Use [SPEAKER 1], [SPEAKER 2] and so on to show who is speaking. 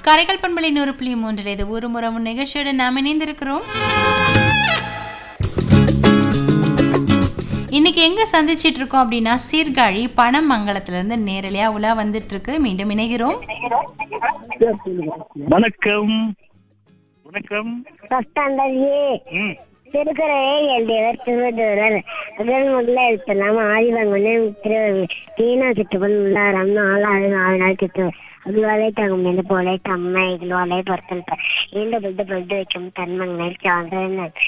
[SPEAKER 1] காரைக்கால் பண்பலை நூறு புள்ளி மூன்றில் இது ஒரு முறம் நிகழ்ச்சியோடு நாம் இணைந்திருக்கிறோம் இன்னைக்கு எங்க சந்திச்சிட்டு இருக்கோம் அப்படின்னா சீர்காழி பணமங்கலத்துல இருந்து நேரலையா உலா வந்துட்டு இருக்கு மீண்டும் இணைகிறோம்
[SPEAKER 2] வணக்கம் வணக்கம்
[SPEAKER 3] ஃபர்ஸ்ட் ஸ்டாண்டர்ட் ஏ
[SPEAKER 2] ம்
[SPEAKER 3] திருக்குறளை எழுதியவர் திருவள்ளுவர் முதல் முதல்ல எழுத்தலாம் ஆதிவங்கனே திரு தீனா சிட்டுவன் உள்ளாரம் நாலாறு நாலு நாள் சிட்டு அதுவாலே தகும் என்று போலே தம்மை இதுவாலே பொறுத்தல் ஈண்ட புட்டு பொட்டு வைக்கும் தன்மங்கள் சார்ந்த